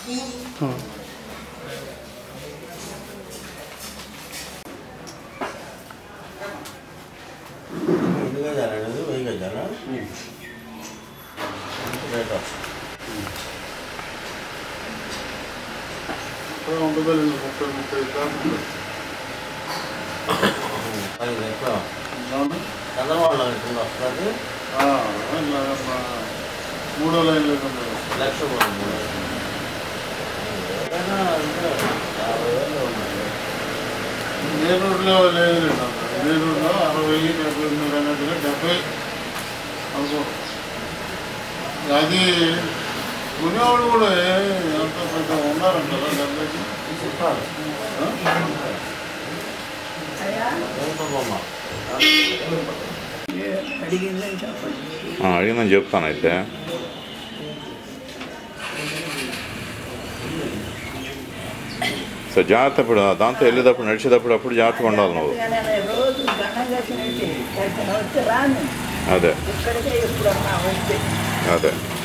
ఎన్ని గజాలు అనేది వెయ్యి గజాలా రేట్ ఇక్కడ ఉండదు ముప్పై ముప్పై దాకా ఉంటుంది. అది ఎట్లా అవునా? చంద్రబాబు కింద వస్తుంది ఆ, ఇలా మా మూడో లైన్లో ఉంది. లక్ష మూడు మూడు ఏదైనా అంటే యాభై వేలు ఉన్నాయి ఏ రోడ్లో లేదు ఏ రోడ్లో అరవై డెబ్బై ఎనిమిది అనేది డెబ్బై అనుకో అది కొనేవాళ్ళు కూడా ఎంత పెద్ద ఉన్నారంటారా డెబ్బైకి చెప్పాలి ఆ? ఎంత బొమ్మ అడిగిందని చెప్పండి ఆ, అడిగిందని చెప్తాను అయితే సో జాగ్రత్త ఇప్పుడు దాంతో వెళ్ళేటప్పుడు నడిచేటప్పుడు అప్పుడు జాగ్రత్తగా ఉండాలి నువ్వు అందుకనే రోజు దండం కట్టినట్టు కట్టిన వస్తే రాను అదే ఇక్కడికే ఎప్పుడన్నా వస్తే అదే